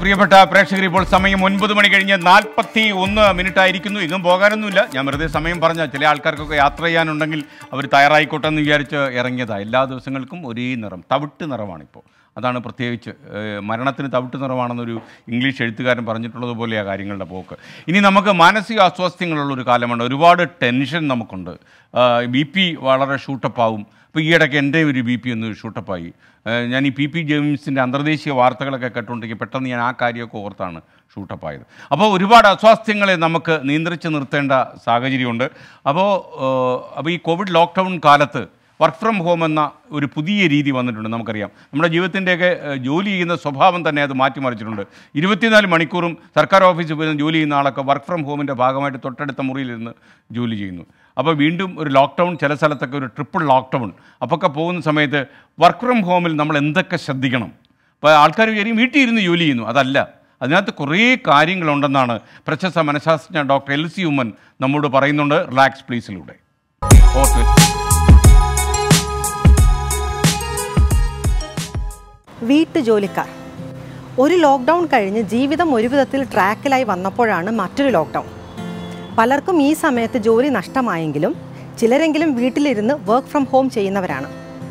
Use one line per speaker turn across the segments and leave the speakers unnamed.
പ്രിയപ്പെട്ട പ്രേക്ഷകർ ഇപ്പോൾ സമയം ഒൻപത് മണി കഴിഞ്ഞ് നാൽപ്പത്തി ഒന്ന് മിനിറ്റ് ആയിരിക്കുന്നു ഇങ്ങും പോകാനൊന്നുമില്ല ഞാൻ വെറുതെ സമയം പറഞ്ഞ ചില ആൾക്കാർക്കൊക്കെ യാത്ര ചെയ്യാനുണ്ടെങ്കിൽ അവർ തയ്യാറായിക്കോട്ടെ എന്ന് വിചാരിച്ച് ഇറങ്ങിയതാണ് എല്ലാ ദിവസങ്ങൾക്കും ഒരേ നിറം തവിട്ട് നിറമാണിപ്പോൾ അതാണ് പ്രത്യേകിച്ച് ഏഹ്, മരണത്തിന് തവിട്ട് നിറമാണെന്നൊരു ഇംഗ്ലീഷ് എഴുത്തുകാരൻ പറഞ്ഞിട്ടുള്ളത് പോലെയാണ് കാര്യങ്ങളുടെ പോക്ക് ഇനി നമുക്ക് മാനസിക അസ്വാസ്ഥ്യങ്ങളുള്ള ഒരു കാലമാണ് ഒരുപാട് ടെൻഷൻ നമുക്കുണ്ട് ബി പി വളരെ ഷൂട്ടപ്പ് ആവും ഇപ്പോൾ ഈയിടയ്ക്ക് എൻ്റെ ഒരു ബി പി ഒന്ന് ഷൂട്ടപ്പായി ഏഹ് ഞാൻ ഈ പി പി ജെയിംസിൻ്റെ അന്തർദേശീയ വാർത്തകളൊക്കെ കേട്ടുകൊണ്ടിരിക്കും പെട്ടെന്ന് ഞാൻ ആ കാര്യമൊക്കെ ഓർത്താണ് ഷൂട്ടപ്പായത് അപ്പോൾ ഒരുപാട് അസ്വാസ്ഥ്യങ്ങളെ നമുക്ക് നിയന്ത്രിച്ച് നിർത്തേണ്ട സാഹചര്യമുണ്ട് അപ്പോൾ ഏഹ്, അപ്പോൾ ഈ കോവിഡ് ലോക്ക്ഡൗൺ കാലത്ത് വർക്ക് ഫ്രം ഹോം എന്ന ഒരു പുതിയ രീതി വന്നിട്ടുണ്ട് നമുക്കറിയാം നമ്മുടെ ജീവിതത്തിൻ്റെയൊക്കെ ഏഹ്, ജോലി ചെയ്യുന്ന സ്വഭാവം തന്നെ അത് മാറ്റിമറിച്ചിട്ടുണ്ട് ഇരുപത്തിനാല് മണിക്കൂറും സർക്കാർ ഓഫീസിൽ പോയി ജോലി ചെയ്യുന്ന ആളൊക്കെ വർക്ക് ഫ്രം ഹോമിൻ്റെ ഭാഗമായിട്ട് തൊട്ടടുത്ത മുറിയിലിരുന്ന് ജോലി ചെയ്യുന്നു അപ്പോൾ വീണ്ടും ഒരു ലോക്ക്ഡൗൺ ചില സ്ഥലത്തൊക്കെ ഒരു ട്രിപ്പിൾ ലോക്ക്ഡൗൺ അപ്പൊക്കെ പോകുന്ന സമയത്ത് വർക്ക് ഫ്രം ഹോമിൽ നമ്മൾ എന്തൊക്കെ ശ്രദ്ധിക്കണം അപ്പോൾ ആൾക്കാർ വിചാരിക്കും വീട്ടിൽ ഇരുന്ന് ജോലി ചെയ്യുന്നു അതല്ല അതിനകത്ത് കുറേ കാര്യങ്ങളുണ്ടെന്നാണ് പ്രശസ്ത മനഃശാസ്ത്രജ്ഞ ഡോക്ടർ എൽ സി ഉമ്മൻ നമ്മോട് പറയുന്നുണ്ട് റിലാക്സ് പ്ലീസിലൂടെ ഓർത്ത്
വീട്ടുജോലിക്കാർ ഒരു ലോക്ക്ഡൗൺ കഴിഞ്ഞ് ജീവിതം ഒരു വിധത്തിൽ ട്രാക്കിലായി വന്നപ്പോഴാണ് മറ്റൊരു ലോക്ക്ഡൗൺ പലർക്കും ഈ സമയത്ത് ജോലി നഷ്ടമായെങ്കിലും ചിലരെങ്കിലും വീട്ടിലിരുന്ന് വർക്ക് ഫ്രം ഹോം ചെയ്യുന്നവരാണ്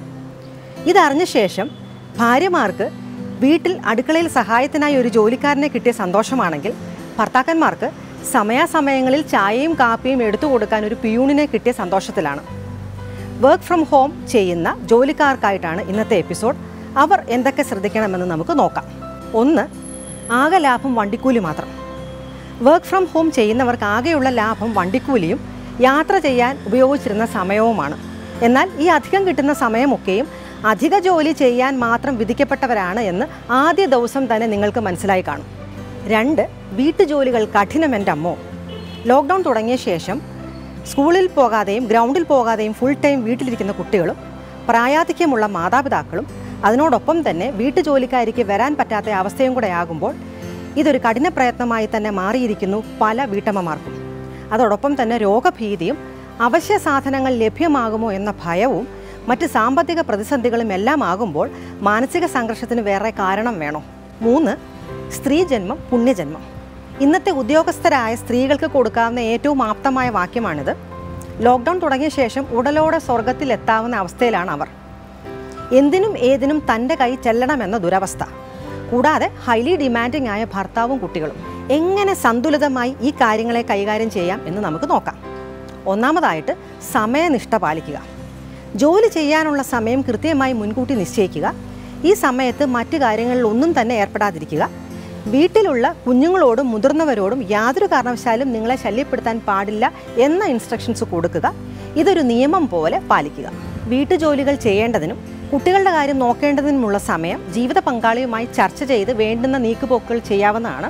ഇതറിഞ്ഞ ശേഷം ഭാര്യമാർക്ക് വീട്ടിൽ അടുക്കളയിൽ സഹായത്തിനായി ഒരു ജോലിക്കാരനെ കിട്ടിയ സന്തോഷമാണെങ്കിൽ ഭർത്താക്കന്മാർക്ക് സമയാസമയങ്ങളിൽ ചായയും കാപ്പിയും എടുത്തു കൊടുക്കാൻ ഒരു പിയൂണിനെ കിട്ടിയ സന്തോഷത്തിലാണ് വർക്ക് ഫ്രം ഹോം ചെയ്യുന്ന ജോലിക്കാർക്കായിട്ടാണ് ഇന്നത്തെ എപ്പിസോഡ് അവർ എന്തൊക്കെ ശ്രദ്ധിക്കണമെന്ന് നമുക്ക് നോക്കാം ഒന്ന് ആകെ ലാഭം വണ്ടിക്കൂലി മാത്രം വർക്ക് ഫ്രം ഹോം ചെയ്യുന്നവർക്ക് ആകെയുള്ള ലാഭം വണ്ടിക്കൂലിയും യാത്ര ചെയ്യാൻ ഉപയോഗിച്ചിരുന്ന സമയവുമാണ് എന്നാൽ ഈ അധികം കിട്ടുന്ന സമയമൊക്കെയും അധിക ജോലി ചെയ്യാൻ മാത്രം വിധിക്കപ്പെട്ടവരാണ് എന്ന് ആദ്യ ദിവസം തന്നെ നിങ്ങൾക്ക് മനസ്സിലായി കാണും രണ്ട് വീട്ടുജോലികൾ കഠിനം എൻ്റെ അമ്മോ ലോക്ക്ഡൗൺ തുടങ്ങിയ ശേഷം സ്കൂളിൽ പോകാതെയും ഗ്രൗണ്ടിൽ പോകാതെയും ഫുൾ ടൈം വീട്ടിലിരിക്കുന്ന കുട്ടികളും പ്രായാധിക്യമുള്ള മാതാപിതാക്കളും അതിനോടൊപ്പം തന്നെ വീട്ടുജോലിക്കാരിക്ക് വരാൻ പറ്റാത്ത അവസ്ഥയും കൂടെ ആകുമ്പോൾ ഇതൊരു കഠിന പ്രയത്നമായി തന്നെ മാറിയിരിക്കുന്നു പല വീട്ടമ്മമാർക്കും അതോടൊപ്പം തന്നെ രോഗഭീതിയും അവശ്യ സാധനങ്ങൾ ലഭ്യമാകുമോ എന്ന ഭയവും മറ്റ് സാമ്പത്തിക പ്രതിസന്ധികളും എല്ലാം ആകുമ്പോൾ മാനസിക സംഘർഷത്തിന് വേറെ കാരണം വേണോ മൂന്ന് സ്ത്രീജന്മം പുണ്യജന്മം ഇന്നത്തെ ഉദ്യോഗസ്ഥരായ സ്ത്രീകൾക്ക് കൊടുക്കാവുന്ന ഏറ്റവും ആപ്തമായ വാക്യമാണിത് ലോക്ക്ഡൗൺ തുടങ്ങിയ ശേഷം ഉടലോടെ സ്വർഗത്തിൽ എത്താവുന്ന അവസ്ഥയിലാണ് അവർ എന്തിനും ഏതിനും തൻ്റെ കൈ ചെല്ലണമെന്ന ദുരവസ്ഥ കൂടാതെ ഹൈലി ഡിമാൻഡിംഗ് ആയ ഭർത്താവും കുട്ടികളും എങ്ങനെ സന്തുലിതമായി ഈ കാര്യങ്ങളെ കൈകാര്യം ചെയ്യാം എന്ന് നമുക്ക് നോക്കാം ഒന്നാമതായിട്ട് സമയനിഷ്ഠ പാലിക്കുക ജോലി ചെയ്യാനുള്ള സമയം കൃത്യമായി മുൻകൂട്ടി നിശ്ചയിക്കുക ഈ സമയത്ത് മറ്റു കാര്യങ്ങളിൽ ഒന്നും തന്നെ ഏർപ്പെടാതിരിക്കുക വീട്ടിലുള്ള കുഞ്ഞുങ്ങളോടും മുതിർന്നവരോടും യാതൊരു കാരണവശാലും നിങ്ങളെ ശല്യപ്പെടുത്താൻ പാടില്ല എന്ന ഇൻസ്ട്രക്ഷൻസ് കൊടുക്കുക ഇതൊരു നിയമം പോലെ പാലിക്കുക വീട്ടുജോലികൾ ചെയ്യേണ്ടതിനും കുട്ടികളുടെ കാര്യം നോക്കേണ്ടതിനുമുള്ള സമയം ജീവിത പങ്കാളിയുമായി ചർച്ച ചെയ്ത് വേണ്ടുന്ന നീക്കുപോക്കുകൾ ചെയ്യാവുന്നതാണ്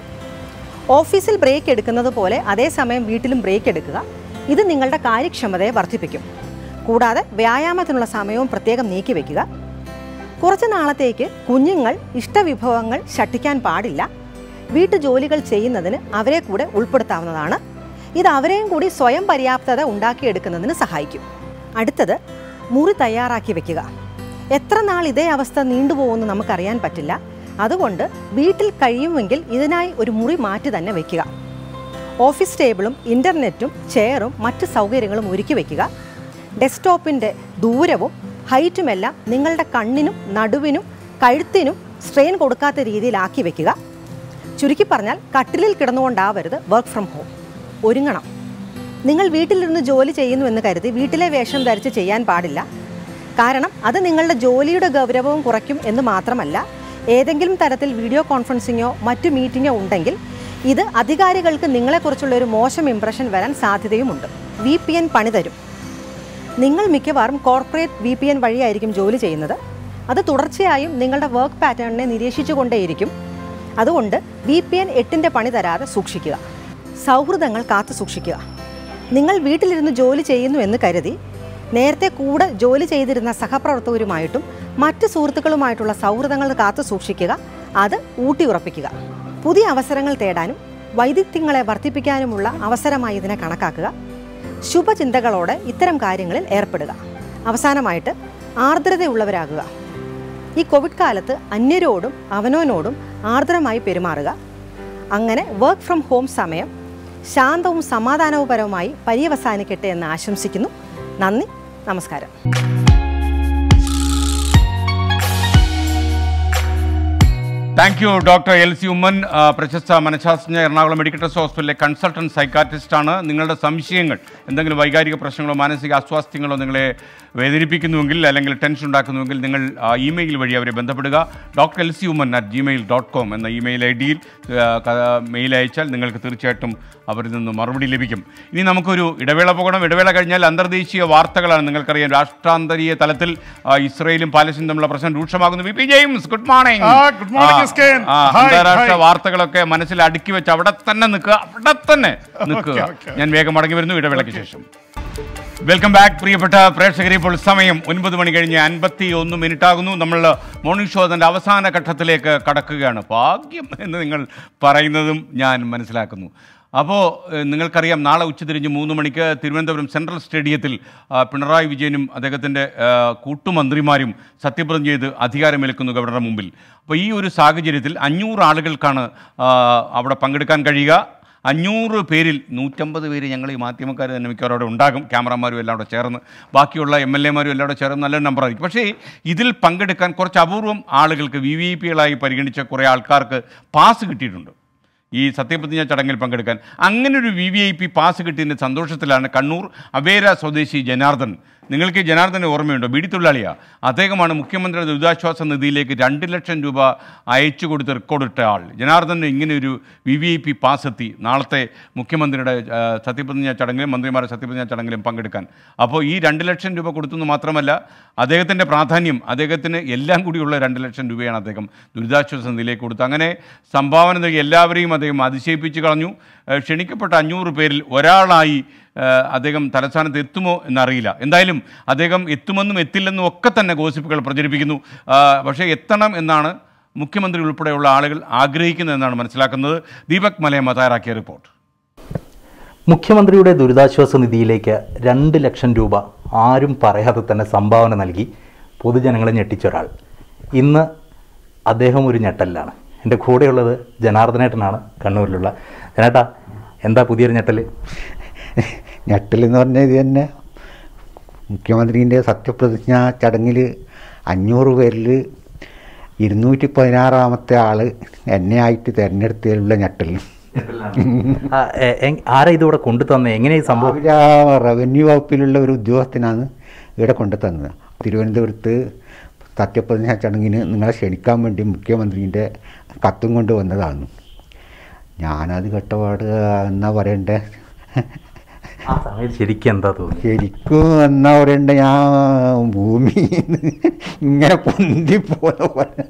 ഓഫീസിൽ ബ്രേക്ക് എടുക്കുന്നത് പോലെ അതേസമയം വീട്ടിലും ബ്രേക്ക് എടുക്കുക ഇത് നിങ്ങളുടെ കാര്യക്ഷമതയെ വർദ്ധിപ്പിക്കും കൂടാതെ വ്യായാമത്തിനുള്ള സമയവും പ്രത്യേകം നീക്കിവെക്കുക കുറച്ച് നാളത്തേക്ക് കുഞ്ഞുങ്ങൾ ഇഷ്ടവിഭവങ്ങൾ ശഠിക്കാൻ പാടില്ല വീട്ടുജോലികൾ ചെയ്യുന്നതിന് അവരെ കൂടെ ഉൾപ്പെടുത്താവുന്നതാണ് ഇത് അവരെയും കൂടി സ്വയം പര്യാപ്തത ഉണ്ടാക്കിയെടുക്കുന്നതിന് സഹായിക്കും അടുത്തത് മുറി തയ്യാറാക്കി വെക്കുക എത്ര നാൾ ഇതേ അവസ്ഥ നീണ്ടുപോകുമെന്ന് നമുക്കറിയാൻ പറ്റില്ല അതുകൊണ്ട് വീട്ടിൽ കഴിയുമെങ്കിൽ ഇതിനായി ഒരു മുറി മാറ്റി തന്നെ വെക്കുക ഓഫീസ് ടേബിളും ഇൻ്റർനെറ്റും ചെയറും മറ്റ് സൗകര്യങ്ങളും ഒരുക്കി വെക്കുക ഡെസ്ക്ടോപ്പിൻ്റെ ദൂരവും ഹൈറ്റുമെല്ലാം നിങ്ങളുടെ കണ്ണിനും നടുവിനും കഴുത്തിനും സ്ട്രെയിൻ കൊടുക്കാത്ത രീതിയിലാക്കി വെക്കുക ചുരുക്കി പറഞ്ഞാൽ കട്ടിലിൽ കിടന്നുകൊണ്ടാവരുത് വർക്ക് ഫ്രം ഹോം ഒരുങ്ങണം നിങ്ങൾ വീട്ടിലിരുന്ന് ജോലി ചെയ്യുന്നു എന്ന് കരുതി വീട്ടിലെ വേഷം ധരിച്ച് ചെയ്യാൻ പാടില്ല കാരണം അത് നിങ്ങളുടെ ജോലിയുടെ ഗൗരവവും കുറയ്ക്കും എന്ന് മാത്രമല്ല ഏതെങ്കിലും തരത്തിൽ വീഡിയോ കോൺഫറൻസിങ്ങോ മറ്റു മീറ്റിങ്ങോ ഉണ്ടെങ്കിൽ ഇത് അധികാരികൾക്ക് നിങ്ങളെക്കുറിച്ചുള്ള ഒരു മോശം ഇംപ്രഷൻ വരാൻ സാധ്യതയുമുണ്ട് വി പി എൻ പണി തരും നിങ്ങൾ മിക്കവാറും കോർപ്പറേറ്റ് വി പി എൻ വഴിയായിരിക്കും ജോലി ചെയ്യുന്നത് അത് തുടർച്ചയായും നിങ്ങളുടെ വർക്ക് പാറ്റേണിനെ നിരീക്ഷിച്ചുകൊണ്ടേയിരിക്കും അതുകൊണ്ട് വി പി എൻ എട്ടിൻ്റെ പണി തരാതെ സൂക്ഷിക്കുക സൗഹൃദങ്ങൾ കാത്തു സൂക്ഷിക്കുക നിങ്ങൾ വീട്ടിലിരുന്ന് ജോലി ചെയ്യുന്നു എന്ന് കരുതി നേരത്തെ കൂടെ ജോലി ചെയ്തിരുന്ന സഹപ്രവർത്തകരുമായിട്ടും മറ്റ് സുഹൃത്തുക്കളുമായിട്ടുള്ള സൗഹൃദങ്ങൾ കാത്തു സൂക്ഷിക്കുക അത് ഊട്ടിയുറപ്പിക്കുക പുതിയ അവസരങ്ങൾ തേടാനും വൈദഗ്ധ്യങ്ങളെ വർദ്ധിപ്പിക്കാനുമുള്ള അവസരമായി ഇതിനെ കണക്കാക്കുക ശുഭചിന്തകളോടെ ഇത്തരം കാര്യങ്ങളിൽ ഏർപ്പെടുക അവസാനമായിട്ട് ആർദ്രതയുള്ളവരാകുക ഈ കോവിഡ് കാലത്ത് അന്യരോടും അവനവനോടും ആർദ്രമായി പെരുമാറുക അങ്ങനെ വർക്ക് ഫ്രം ഹോം സമയം ശാന്തവും സമാധാനവുപരവുമായി പര്യവസാനിക്കട്ടെ എന്ന് ആശംസിക്കുന്നു നന്ദി നമസ്കാരം
thank you doctor L C Oommen ആ, പ്രശസ്ത മനഃശാസ്ത്രജ്ഞ എറണാകുളം മെഡിക്കൽ ട്രസ്റ്റ് ഹോസ്പിറ്റലിലെ കൺസൾട്ടന്റ് സൈക്കാട്രിസ്റ്റ് ആണ് നിങ്ങളുടെ സംശയങ്ങൾ എന്തെങ്കിലും വൈകാരിക പ്രശ്നങ്ങളോ മാനസിക അസ്വാസ്ഥ്യങ്ങളോ നിങ്ങളെ വേദനിപ്പിക്കുന്നുവെങ്കിൽ അല്ലെങ്കിൽ ടെൻഷൻ ഉണ്ടാക്കുന്നുവെങ്കിൽ നിങ്ങൾ ആ, ഇമെയിൽ വഴി അവരെ ബന്ധപ്പെടുക doctor L C Oommen at Gmail dot com എന്ന ഇമെയിൽ ഐ ഡിയിൽ മെയിൽ അയച്ചാൽ നിങ്ങൾക്ക് തീർച്ചയായിട്ടും അവരിൽ നിന്ന് മറുപടി ലഭിക്കും ഇനി നമുക്കൊരു ഇടവേള പോകണം ഇടവേള കഴിഞ്ഞാൽ അന്തർദേശീയ വാർത്തകളാണ് നിങ്ങൾക്കറിയാം രാഷ്ട്രാന്തരീയ തലത്തിൽ ആ, ഇസ്രയേലും പാലസ്തീനും തമ്മിലുള്ള പ്രശ്നം രൂക്ഷമാകുന്നു V P James good morning
ആ, good morning, എസ്കേൻ.
ആ,
Hi,
അന്താരാഷ്ട്ര
hi.
വാർത്തകളൊക്കെ മനസ്സിൽ അടുക്കി വെച്ച് അവിടെ തന്നെ നിൽക്കുക അവിടെ തന്നെ നിൽക്കുക
okay.
ഞാൻ വേഗം മടങ്ങി വരുന്നു ഇടവേളയ്ക്ക് ശേഷം വെൽക്കം ബാക്ക് പ്രിയപ്പെട്ട പ്രേക്ഷകരെ ഇപ്പോൾ സമയം ഒൻപത് മണി കഴിഞ്ഞ് അൻപത്തി ഒന്ന് മിനിറ്റ് ആകുന്നു നമ്മൾ മോർണിംഗ് ഷോ അതിൻ്റെ അവസാന ഘട്ടത്തിലേക്ക് കടക്കുകയാണ് ഭാഗ്യം എന്ന് നിങ്ങൾ പറയുന്നതും ഞാൻ മനസ്സിലാക്കുന്നു അപ്പോൾ ഏഹ്, നിങ്ങൾക്കറിയാം നാളെ ഉച്ചതിരിഞ്ഞ് മൂന്ന് മണിക്ക് തിരുവനന്തപുരം സെൻട്രൽ സ്റ്റേഡിയത്തിൽ ആ, പിണറായി വിജയനും അദ്ദേഹത്തിൻ്റെ ആ, കൂട്ടുമന്ത്രിമാരും സത്യപ്രതിജ്ഞ ചെയ്ത് അധികാരമേൽക്കുന്നു ഗവർണറുടെ മുമ്പിൽ അപ്പോൾ ഈ ഒരു സാഹചര്യത്തിൽ അഞ്ഞൂറ് ആളുകൾക്കാണ് ആ, അവിടെ പങ്കെടുക്കാൻ കഴിയുക അഞ്ഞൂറ് പേരിൽ നൂറ്റമ്പത് പേര് ഞങ്ങൾ ഈ മാധ്യമക്കാർ തന്നെ മിക്കവാറും അവിടെ ഉണ്ടാകും ക്യാമറമാരും എല്ലാം അവിടെ ചേർന്ന് ബാക്കിയുള്ള എം എൽ എമാരും എല്ലാം അവിടെ ചേർന്ന് നല്ല നമ്പറായിരിക്കും പക്ഷേ ഇതിൽ പങ്കെടുക്കാൻ കുറച്ച് അപൂർവം ആളുകൾക്ക് വി വി ഐ പികളായി പരിഗണിച്ച കുറേ ആൾക്കാർക്ക് പാസ് കിട്ടിയിട്ടുണ്ട് ഈ സത്യപ്രതിജ്ഞ ചടങ്ങിൽ പങ്കെടുക്കാൻ അങ്ങനെ ഒരു V V I P pass കിട്ടിയതിൻ്റെ സന്തോഷത്തിലാണ് കണ്ണൂർ അവേര സ്വദേശി ജനാർദ്ദൻ നിങ്ങൾക്ക് ഈ ജനാർദ്ദനെ ഓർമ്മയുണ്ടോ ബീഡി തൊഴിലാളിയാണ് അദ്ദേഹമാണ് മുഖ്യമന്ത്രിയുടെ ദുരിതാശ്വാസ നിധിയിലേക്ക് രണ്ട് ലക്ഷം രൂപ അയച്ചു കൊടുത്ത് റെക്കോർഡിട്ട ആൾ ജനാർദ്ദന് ഇങ്ങനെ ഒരു V V I P pass എത്തി നാളത്തെ മുഖ്യമന്ത്രിയുടെ ആ, സത്യപ്രതിജ്ഞ ചടങ്ങിലും മന്ത്രിമാരുടെ സത്യപ്രതിജ്ഞ ചടങ്ങിലും പങ്കെടുക്കാൻ അപ്പോൾ ഈ രണ്ട് ലക്ഷം രൂപ കൊടുത്തെന്ന് മാത്രമല്ല അദ്ദേഹത്തിൻ്റെ പ്രാധാന്യം അദ്ദേഹത്തിന് എല്ലാം കൂടിയുള്ള രണ്ട് ലക്ഷം രൂപയാണ് അദ്ദേഹം ദുരിതാശ്വാസ നിധിയിലേക്ക് കൊടുത്തത് അങ്ങനെ സംഭാവന നൽകി എല്ലാവരെയും അദ്ദേഹം അതിശയിപ്പിച്ച് കളഞ്ഞു ഏഹ് ക്ഷണിക്കപ്പെട്ട അഞ്ഞൂറ് പേരിൽ ഒരാളായി ഏഹ് അദ്ദേഹം തലസ്ഥാനത്ത് എത്തുമോ എന്നറിയില്ല എന്തായാലും അദ്ദേഹം എത്തുമെന്നും എത്തില്ലെന്നും ഒക്കെ തന്നെ ഗോസിപ്പുകൾ പ്രചരിപ്പിക്കുന്നു ആ, പക്ഷേ എത്തണം എന്നാണ് മുഖ്യമന്ത്രി ഉൾപ്പെടെയുള്ള ആളുകൾ ആഗ്രഹിക്കുന്നതെന്നാണ് മനസ്സിലാക്കുന്നത് ദീപക് മലയമ്മ തയ്യാറാക്കിയ റിപ്പോർട്ട്
മുഖ്യമന്ത്രിയുടെ ദുരിതാശ്വാസ നിധിയിലേക്ക് രണ്ട് ലക്ഷം രൂപ ആരും പറയാതെ തന്നെ സംഭാവന നൽകി പൊതുജനങ്ങളെ ഞെട്ടിച്ച ഒരാൾ ഇന്ന് അദ്ദേഹം ഒരു ഞെട്ടലിലാണ് എൻ്റെ കൂടെയുള്ളത് ജനാർദ്ദനേട്ടനാണ് കണ്ണൂരിലുള്ള ജനേട്ടാ എന്താ പുതിയൊരു ഞെട്ടൽ
ഞെട്ടൽ എന്ന് പറഞ്ഞാൽ ഇത് തന്നെ മുഖ്യമന്ത്രിൻ്റെ സത്യപ്രതിജ്ഞ ചടങ്ങിൽ അഞ്ഞൂറ് പേരിൽ ഇരുന്നൂറ്റി പതിനാറാമത്തെ ആൾ എന്നെ ആയിട്ട് തിരഞ്ഞെടുത്തതിലുള്ള ഞെട്ടൽ
ആ, എ- എ- ആരാ ഇതിവിടെ കൊണ്ടു തന്നെ എങ്ങനെ ഈ സംഭവം
അവർ ആ റവന്യൂ വകുപ്പിലുള്ള ഒരു ഉദ്യോഗസ്ഥനാണ് ഇവിടെ കൊണ്ടു തന്നത് തിരുവനന്തപുരത്ത് സത്യപ്രതിജ്ഞ ചടങ്ങിന് നിങ്ങളെ ക്ഷണിക്കാൻ വേണ്ടി മുഖ്യമന്ത്രിൻ്റെ കത്തും കൊണ്ട് വന്നതാണ് ഞാനത് കേട്ടപാട് എന്നാ പറയണ്ടേ
ആ സമയത്ത് ശരിക്കും എന്താ തോന്നി
ശരിക്കും എന്നാ പറയണ്ട ഞാൻ ഭൂമി ഇങ്ങനെ പൊന്തിപ്പോന്ന പോലെ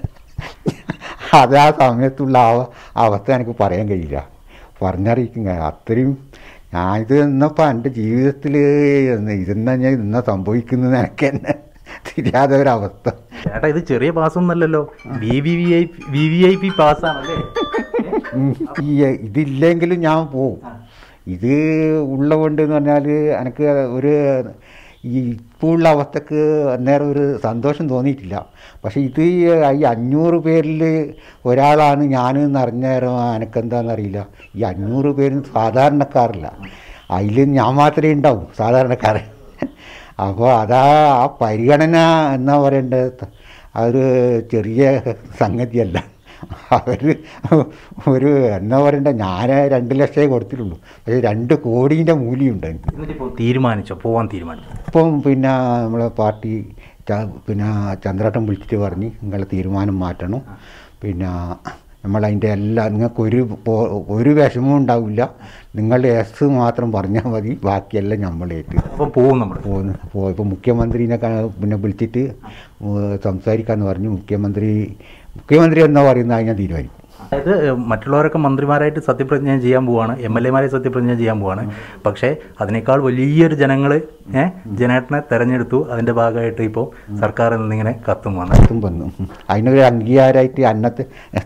അത് ആ സമയത്തുള്ള ആ അവസ്ഥ എനിക്ക് പറയാൻ കഴിയില്ല പറഞ്ഞറിയിക്കും കഴി- അത്രയും ഞാൻ ഇത് എന്നപ്പോൾ എൻ്റെ ജീവിതത്തിൽ ഇതെന്നാ ഞാൻ ഇന്ന സംഭവിക്കുന്നത് എനിക്ക് തന്നെ തിരിയാതെ ഒരവസ്ഥ
ചേട്ടാ ഇത് ചെറിയ പാസ്സൊന്നുമല്ലല്ലോ V V V I V V I P പാസ്സാണല്ലേ
ഉം. ഈ ഇതില്ലെങ്കിലും ഞാൻ പോവും ഇത് ഉള്ളതുകൊണ്ട് എന്ന് പറഞ്ഞാൽ എനിക്ക് ഒരു ഈ ഇപ്പോൾ ഉള്ള അവസ്ഥക്ക് അന്നേരം ഒരു സന്തോഷം തോന്നിയിട്ടില്ല പക്ഷേ ഇത് ഈ അഞ്ഞൂറ് പേരിൽ ഒരാളാണ് ഞാൻ എന്ന് അറിഞ്ഞേരം എനിക്കെന്താണെന്നറിയില്ല ഈ അഞ്ഞൂറ് പേരും സാധാരണക്കാരല്ല അതിൽ ഞാൻ മാത്രമേ ഉണ്ടാവും സാധാരണക്കാരൻ അപ്പോൾ അതാ ആ പരിഗണന എന്നാ പറയേണ്ടത് അതൊരു ചെറിയ സംഗതിയല്ല അവർ ഒരു എന്നാ പറയണ്ട ഞാൻ രണ്ട് ലക്ഷമേ കൊടുത്തിട്ടുള്ളൂ പക്ഷേ രണ്ട് കോടീൻ്റെ മൂല്യമുണ്ട് എനിക്ക്
എന്നിട്ടിപ്പോൾ തീരുമാനിച്ചോ പോവാൻ തീരുമാനിച്ചു
ഇപ്പം പിന്നെ നമ്മളെ പാർട്ടി ച- പിന്നെ ചന്ദ്രാട്ടം വിളിച്ചിട്ട് പറഞ്ഞ് നിങ്ങളെ തീരുമാനം മാറ്റണം പിന്നെ നമ്മളതിൻ്റെ എല്ലാ നിങ്ങൾക്ക് ഒരു പോ- ഒരു വിഷമവും ഉണ്ടാവില്ല നിങ്ങളുടെ എസ് മാത്രം പറഞ്ഞാൽ മതി ബാക്കിയെല്ലാം നമ്മളേറ്റ്
അപ്പം പോവും നമ്മൾ
പോകുന്നു അപ്പോൾ ഇപ്പോൾ മുഖ്യമന്ത്രിനെ ക- പിന്നെ വിളിച്ചിട്ട് ഏഹ് സംസാരിക്കാമെന്ന് പറഞ്ഞു മുഖ്യമന്ത്രി മുഖ്യമന്ത്രി എന്നാ പറയുന്നത് ഞാൻ തീരുമാനിക്കും
അതായത് മറ്റുള്ളവരൊക്കെ മന്ത്രിമാരായിട്ട് സത്യപ്രതിജ്ഞ ചെയ്യാൻ പോവാണ് എം എൽ എമാരെ സത്യപ്രതിജ്ഞ ചെയ്യാൻ പോവാണ് പക്ഷേ അതിനേക്കാൾ വലിയൊരു ജനങ്ങൾ ഏഹ് ജനേട്ടനെ തെരഞ്ഞെടുത്തു അതിൻ്റെ ഭാഗമായിട്ട് ഇപ്പോൾ സർക്കാരിൽ നിന്നിങ്ങനെ കത്തും വന്നു
കത്തും വന്നു അതിനൊരു അംഗീകാരമായിട്ട് അന്നത്തെ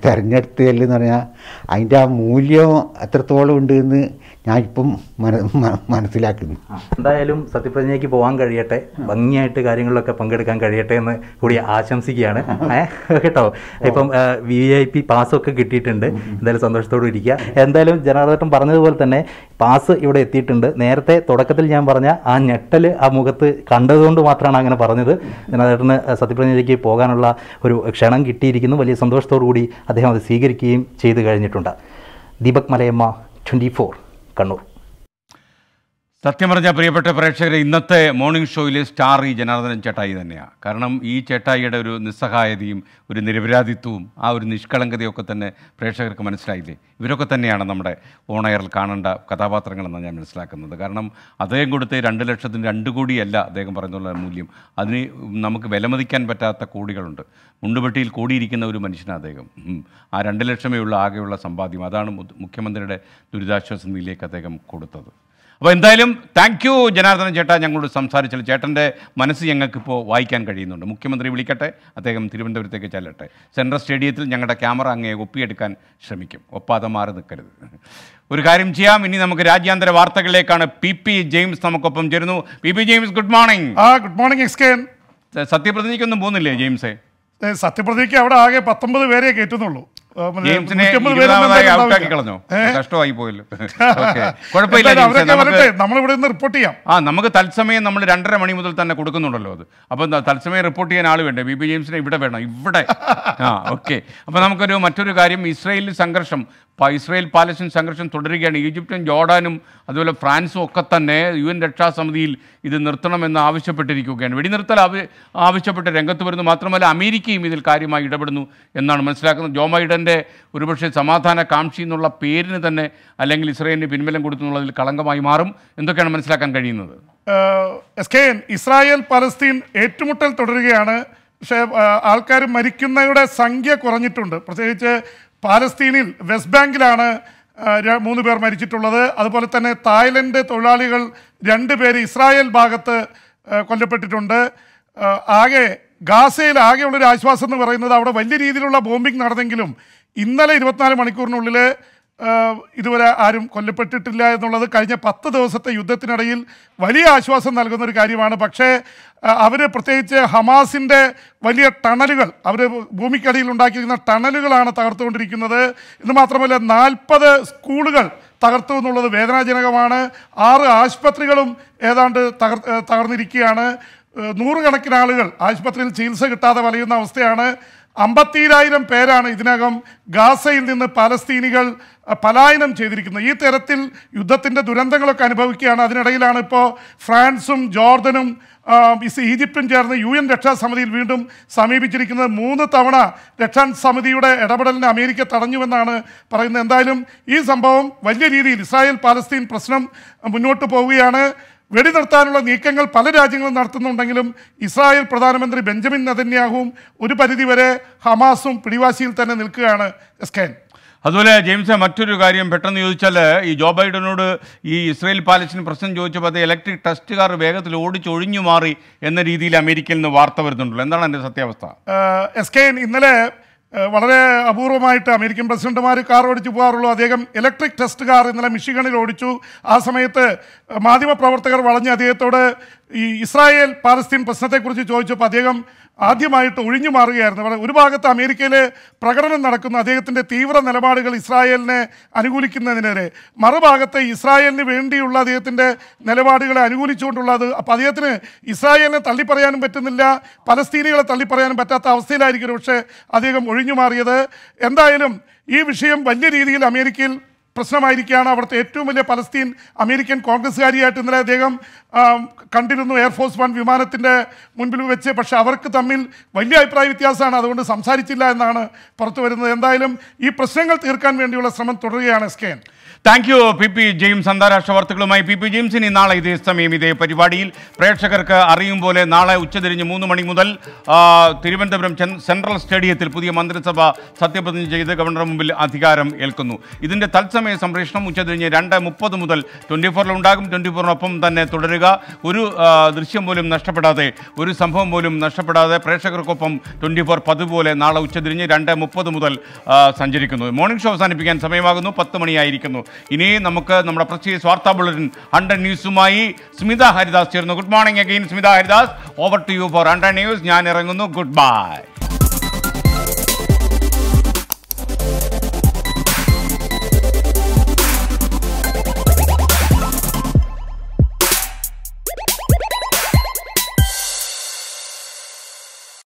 തിരഞ്ഞെടുത്തതിൽ എന്ന് പറഞ്ഞാൽ അതിൻ്റെ ആ മൂല്യം എത്രത്തോളം ഉണ്ട് എന്ന് ഞാൻ ഇപ്പം മന മ- മനസ്സിലാക്കുന്നു
എന്തായാലും സത്യപ്രതിജ്ഞയ്ക്ക് പോകാൻ കഴിയട്ടെ ഭംഗിയായിട്ട് കാര്യങ്ങളിലൊക്കെ പങ്കെടുക്കാൻ കഴിയട്ടെ എന്ന് കൂടി ആശംസിക്കുകയാണ് ഏഹ് കേട്ടോ ഇപ്പം വി ഐ പി പാസ്സൊക്കെ കിട്ടിയിട്ടുണ്ട് എന്തായാലും സന്തോഷത്തോടെ ഇരിക്കുക എന്തായാലും ജനാർദ്ദൻ പറഞ്ഞതുപോലെ തന്നെ പാസ് ഇവിടെ എത്തിയിട്ടുണ്ട് നേരത്തെ തുടക്കത്തിൽ ഞാൻ പറഞ്ഞ ആ ഞെട്ടൽ ആ മുഖത്ത് കണ്ടതുകൊണ്ട് മാത്രമാണ് അങ്ങനെ പറഞ്ഞത് ജനാർദ്ദന് സത്യപ്രതിജ്ഞയ്ക്ക് പോകാനുള്ള ഒരു ക്ഷണം കിട്ടിയിരിക്കുന്നു വലിയ സന്തോഷത്തോടു കൂടി അദ്ദേഹം അത് സ്വീകരിക്കുകയും ചെയ്തു കഴിഞ്ഞിട്ടുണ്ട് ദീപക് മലയമ്മ ട്വൻറ്റി ഫോർ കണ്ണൂർ
സത്യം പറഞ്ഞ പ്രിയപ്പെട്ട പ്രേക്ഷകരെ ഇന്നത്തെ മോർണിംഗ് ഷോയിലെ സ്റ്റാർ ഈ ജനാർദ്ദനൻ ചേട്ടായി തന്നെയാണ് കാരണം ഈ ചേട്ടായിയുടെ ഒരു നിസ്സഹായതയും ഒരു നിരപരാധിത്വവും ആ ഒരു നിഷ്കളങ്കതയൊക്കെ തന്നെ പ്രേക്ഷകർക്ക് മനസ്സിലായില്ലേ ഇവരൊക്കെ തന്നെയാണ് നമ്മുടെ ഓണയറിൽ കാണേണ്ട കഥാപാത്രങ്ങളെന്നാണ് ഞാൻ മനസ്സിലാക്കുന്നത് കാരണം അദ്ദേഹം കൊടുത്ത രണ്ട് ലക്ഷത്തിന് രണ്ട് കോടിയല്ല അദ്ദേഹം പറയുന്നുള്ള മൂല്യം അതിന് നമുക്ക് വിലമതിക്കാൻ പറ്റാത്ത കോടികളുണ്ട് മുണ്ടുപെട്ടിയിൽ കൂടിയിരിക്കുന്ന ഒരു മനുഷ്യനാണ് അദ്ദേഹം ഉം. ആ രണ്ട് ലക്ഷമേ ഉള്ള ആകെയുള്ള സമ്പാദ്യം അതാണ് മു- മുഖ്യമന്ത്രിയുടെ ദുരിതാശ്വാസ നിധിയിലേക്ക് അദ്ദേഹം കൊടുത്തത് അപ്പോൾ എന്തായാലും താങ്ക് യു ജനാർദ്ദനൻ ചേട്ടാ ഞങ്ങളോട് സംസാരിച്ചത് ചേട്ടൻ്റെ മനസ്സ് ഞങ്ങൾക്കിപ്പോൾ വായിക്കാൻ കഴിയുന്നുണ്ട് മുഖ്യമന്ത്രി വിളിക്കട്ടെ അദ്ദേഹം തിരുവനന്തപുരത്തേക്ക് ചെല്ലട്ടെ സെൻട്രൽ സ്റ്റേഡിയത്തിൽ ഞങ്ങളുടെ ക്യാമറ അങ്ങേ ഒപ്പിയെടുക്കാൻ ശ്രമിക്കും ഒപ്പാതെ മാറി നിൽക്കരുത് ഒരു കാര്യം ചെയ്യാം ഇനി നമുക്ക് രാജ്യാന്തര വാർത്തകളിലേക്കാണ് പി പി ജെയിംസ് നമുക്കൊപ്പം ചേരുന്നു P P James good morning
ആ good morning X K N
സത്യപ്രതിജ്ഞയ്ക്കൊന്നും പോകുന്നില്ലേ ജെയിംസേ
ഏ, സത്യപ്രതിജ്ഞയ്ക്ക് അവിടെ ആകെ പത്തൊമ്പത് പേരെ കയറ്റുന്നുള്ളൂ ആ, മറ്റേ
ജെയിംസിനെ
150 പേരൊന്നും
ഇരുപതാമതായി
എന്തായാലും
ഔട്ടാക്കി
ഉണ്ടാവില്ല.
കളഞ്ഞോ
ഏ?
കഷ്ടമായി പോയല്ലോ ഓക്കെ കുഴപ്പമില്ല
എന്തായാലും
ജെയിംസേ,
അവരൊക്കെ
നമുക്ക്
വരട്ടെ നമ്മളിവിടെ നിന്ന് റിപ്പോർട്ട് ചെയ്യാം
ആ നമുക്ക് തത്സമയം നമ്മൾ രണ്ടര മണി മുതൽ തന്നെ കൊടുക്കുന്നുണ്ടല്ലോ അത് അപ്പോൾ എന്താ തത്സമയം റിപ്പോർട്ട് ചെയ്യാൻ ആൾ വേണ്ടേ ബി ബി ജെയിംസിനെ ഇവിടെ വേണം ഇവിടെ ആ ഓക്കെ അപ്പോൾ നമുക്കൊരു മറ്റൊരു കാര്യം ഇസ്രയേലിൽ സംഘർഷം പ- ഇസ്രയേൽ പാലസ്തീൻ സംഘർഷം തുടരുകയാണ് ഈജിപ്തും ജോർഡാനും അതുപോലെ ഫ്രാൻസും ഒക്കെ തന്നെ യു എൻ രക്ഷാസമിതിയിൽ ഇത് നിർത്തണമെന്ന് ആവശ്യപ്പെട്ടിരിക്കുകയാണ് വെടിനിർത്തൽ ആവ- ആവശ്യപ്പെട്ട് രംഗത്ത് വരുന്നു മാത്രമല്ല അമേരിക്കയും ഇതിൽ കാര്യമായി ഇടപെടുന്നു എന്നാണ് മനസ്സിലാക്കുന്നത് ജോ ബൈഡൻ്റെ ഒരുപക്ഷെ സമാധാന കാംക്ഷി എന്നുള്ള പേരിന് തന്നെ അല്ലെങ്കിൽ ഇസ്രയേലിന് പിൻബലം കൊടുത്തു എന്നുള്ളതിൽ കളങ്കമായി മാറും എന്തൊക്കെയാണ് മനസ്സിലാക്കാൻ കഴിയുന്നത്
S K N Israel Palestine ഏറ്റുമുട്ടൽ തുടരുകയാണ് പക്ഷേ ആൾക്കാർ മരിക്കുന്നവരുടെ സംഖ്യ കുറഞ്ഞിട്ടുണ്ട് പ്രത്യേകിച്ച് പാലസ്തീനിൽ വെസ്റ്റ് ബാങ്കിലാണ് ആ, ര- മൂന്ന് പേർ മരിച്ചിട്ടുള്ളത് അതുപോലെ തന്നെ തായ്ലൻഡ് തൊഴിലാളികൾ രണ്ട് പേര് ഇസ്രായേൽ ഭാഗത്ത് ആ, കൊല്ലപ്പെട്ടിട്ടുണ്ട് ആ, ആകെ ഗാസയിൽ ആകെയുള്ളൊരു ആശ്വാസം എന്ന് പറയുന്നത് അവിടെ വലിയ രീതിയിലുള്ള ബോംബിംഗ് നടന്നെങ്കിലും ഇന്നലെ ഇരുപത്തിനാല് മണിക്കൂറിനുള്ളിൽ ആഹ് ഇതുവരെ ആരും കൊല്ലപ്പെട്ടിട്ടില്ല എന്നുള്ളത് കഴിഞ്ഞ പത്ത് ദിവസത്തെ യുദ്ധത്തിനിടയിൽ വലിയ ആശ്വാസം നൽകുന്ന ഒരു കാര്യമാണ് പക്ഷേ അവർ പ്രത്യേകിച്ച് ഹമാസിൻ്റെ വലിയ ടണലുകൾ അവർ ഭൂമിക്കടിയിൽ ഉണ്ടാക്കിയിരിക്കുന്ന ടണലുകളാണ് തകർത്തുകൊണ്ടിരിക്കുന്നത് ഇത് മാത്രമല്ല നാൽപ്പത് സ്കൂളുകൾ തകർത്തു എന്നുള്ളത് വേദനാജനകമാണ് ആറ് ആശുപത്രികളും ഏതാണ്ട് തകർ ഏഹ് തകർന്നിരിക്കുകയാണ് ഏഹ് നൂറുകണക്കിന് ആളുകൾ ആശുപത്രിയിൽ ചികിത്സ കിട്ടാതെ വലയുന്ന അവസ്ഥയാണ് അമ്പത്തിരായിരം പേരാണ് ഇതിനകം ഗാസയിൽ നിന്ന് പലസ്തീനികൾ അഹ്, പലായനം ചെയ്തിരിക്കുന്നത് ഈ തരത്തിൽ യുദ്ധത്തിൻ്റെ ദുരന്തങ്ങളൊക്കെ അനുഭവിക്കുകയാണ് അതിനിടയിലാണ് ഇപ്പോൾ ഫ്രാൻസും ജോർദനും ആ, ഇസ് ഈജിപ്തും ചേർന്ന് യു എൻ രക്ഷാസമിതിയിൽ വീണ്ടും സമീപിച്ചിരിക്കുന്നത് മൂന്ന് തവണ രക്ഷാ സമിതിയുടെ ഇടപെടലിനെ അമേരിക്ക തടഞ്ഞുവെന്നാണ് പറയുന്നത് എന്തായാലും ഈ സംഭവം വലിയ രീതിയിൽ ഇസ്രായേൽ പാലസ്തീൻ പ്രശ്നം മുന്നോട്ട് പോവുകയാണ് വെടിനിർത്താനുള്ള നീക്കങ്ങൾ പല രാജ്യങ്ങളും നടത്തുന്നുണ്ടെങ്കിലും ഇസ്രായേൽ പ്രധാനമന്ത്രി ബെഞ്ചമിൻ നെതന്യാഹുവും ഒരു പരിധിവരെ ഹമാസും പിടിവാശിയിൽ തന്നെ നിൽക്കുകയാണ് എസ്കേൻ
അതുപോലെ ജെയിംസ് മറ്റൊരു കാര്യം പെട്ടെന്ന് ചോദിച്ചാൽ ഈ ജോ ബൈഡനോട് ഈ ഇസ്രയേൽ പാലസ്തീൻ പ്രശ്നം ചോദിച്ചപ്പോൾ അത് ഇലക്ട്രിക് ടെസ്റ്റ് കാർ വേഗത്തിൽ ഓടിച്ചൊഴിഞ്ഞു മാറി എന്ന രീതിയിൽ അമേരിക്കയിൽ നിന്ന് വാർത്ത വരുന്നുണ്ടല്ലോ എന്താണ് അതിൻ്റെ സത്യാവസ്ഥ
എസ് കെ ഇന്നലെ ഏഹ്, വളരെ അപൂർവമായിട്ട് അമേരിക്കൻ പ്രസിഡന്റുമാർ കാർ ഓടിച്ചു പോകാറുള്ളൂ അദ്ദേഹം ഇലക്ട്രിക് ടെസ്റ്റ് കാർ ഇന്നലെ മിഷിഗണിൽ ഓടിച്ചു ആ സമയത്ത് ഏഹ്, മാധ്യമപ്രവർത്തകർ വളഞ്ഞ് അദ്ദേഹത്തോട് ഈ ഇസ്രായേൽ പാലസ്തീൻ പ്രശ്നത്തെക്കുറിച്ച് ചോദിച്ചപ്പോൾ അദ്ദേഹം ആദ്യമായിട്ട് ഒഴിഞ്ഞു മാറുകയായിരുന്നു വളരെ- ഒരു ഭാഗത്ത് അമേരിക്കയിൽ പ്രകടനം നടക്കുന്ന അദ്ദേഹത്തിൻ്റെ തീവ്ര നിലപാടുകൾ ഇസ്രായേലിനെ അനുകൂലിക്കുന്നതിനെതിരെ മറുഭാഗത്ത് ഇസ്രായേലിന് വേണ്ടിയുള്ള അദ്ദേഹത്തിൻ്റെ നിലപാടുകളെ അനുകൂലിച്ചുകൊണ്ടുള്ളത് അപ്പോൾ അദ്ദേഹത്തിന് ഇസ്രായേലിനെ തള്ളിപ്പറയാനും പറ്റുന്നില്ല പലസ്തീനികളെ തള്ളിപ്പറയാനും പറ്റാത്ത അവസ്ഥയിലായിരിക്കും പക്ഷേ അദ്ദേഹം ഒഴിഞ്ഞു മാറിയത് എന്തായാലും ഈ വിഷയം വലിയ രീതിയിൽ അമേരിക്കയിൽ പ്രശ്നമായിരിക്കുകയാണ് അവിടുത്തെ ഏറ്റവും വലിയ പലസ്തീൻ അമേരിക്കൻ കോൺഗ്രസ്സുകാരിയായിട്ട് ഇന്നലെ അദ്ദേഹം ആ, കണ്ടിരുന്നു എയർഫോഴ്സ് വൺ വിമാനത്തിൻ്റെ മുൻപിൽ വെച്ച് പക്ഷേ അവർക്ക് തമ്മിൽ വലിയ അഭിപ്രായ വ്യത്യാസമാണ് അതുകൊണ്ട് സംസാരിച്ചില്ല എന്നാണ് പുറത്തു വരുന്നത് എന്തായാലും ഈ പ്രശ്നങ്ങൾ തീർക്കാൻ വേണ്ടിയുള്ള ശ്രമം തുടരുകയാണ് S K N
thank you P P James അന്താരാഷ്ട്ര വാർത്തകളുമായി പി പി ജെയിംസിന് നാളെ ഇതേ സമയം ഇതേ പരിപാടിയിൽ പ്രേക്ഷകർക്ക് അറിയും പോലെ നാളെ ഉച്ചതിരിഞ്ഞ് മൂന്ന് മണി മുതൽ ആ, തിരുവനന്തപുരം ചെൻ- സെൻട്രൽ സ്റ്റേഡിയത്തിൽ പുതിയ മന്ത്രിസഭ സത്യപ്രതിജ്ഞ ചെയ്ത് ഗവർണറുടെ മുമ്പിൽ അധികാരം ഏൽക്കുന്നു ഇതിന്റെ തത്സമയ സംപ്രേഷണം ഉച്ചതിരിഞ്ഞ് രണ്ട് മുപ്പത് മുതൽ ട്വന്റി ഫോറിൽ ഉണ്ടാകും ട്വന്റി ഫോറിനൊപ്പം തന്നെ തുടരുക ഒരു ആ, ദൃശ്യം പോലും നഷ്ടപ്പെടാതെ ഒരു സംഭവം പോലും നഷ്ടപ്പെടാതെ പ്രേക്ഷകർക്കൊപ്പം ട്വന്റി ഫോർ പതിവ് പോലെ നാളെ ഉച്ചതിരിഞ്ഞ് രണ്ട് മുപ്പത് മുതൽ ആ, സഞ്ചരിക്കുന്നു മോർണിംഗ് ഷോ അവസാനിപ്പിക്കാൻ സമയമാകുന്നു പത്ത് മണിയായിരിക്കുന്നു ഇനി നമുക്ക് നമ്മുടെ പ്രത്യേക വാർത്താ ബുള്ളറ്റിൻ ഹൺഡ്രഡ് ന്യൂസുമായി സ്മിത ഹരിദാസ് ചേർന്നു good morning again Smitha Haridas over to you for hundred news ഞാൻ ഇറങ്ങുന്നു ഗുഡ് ബൈ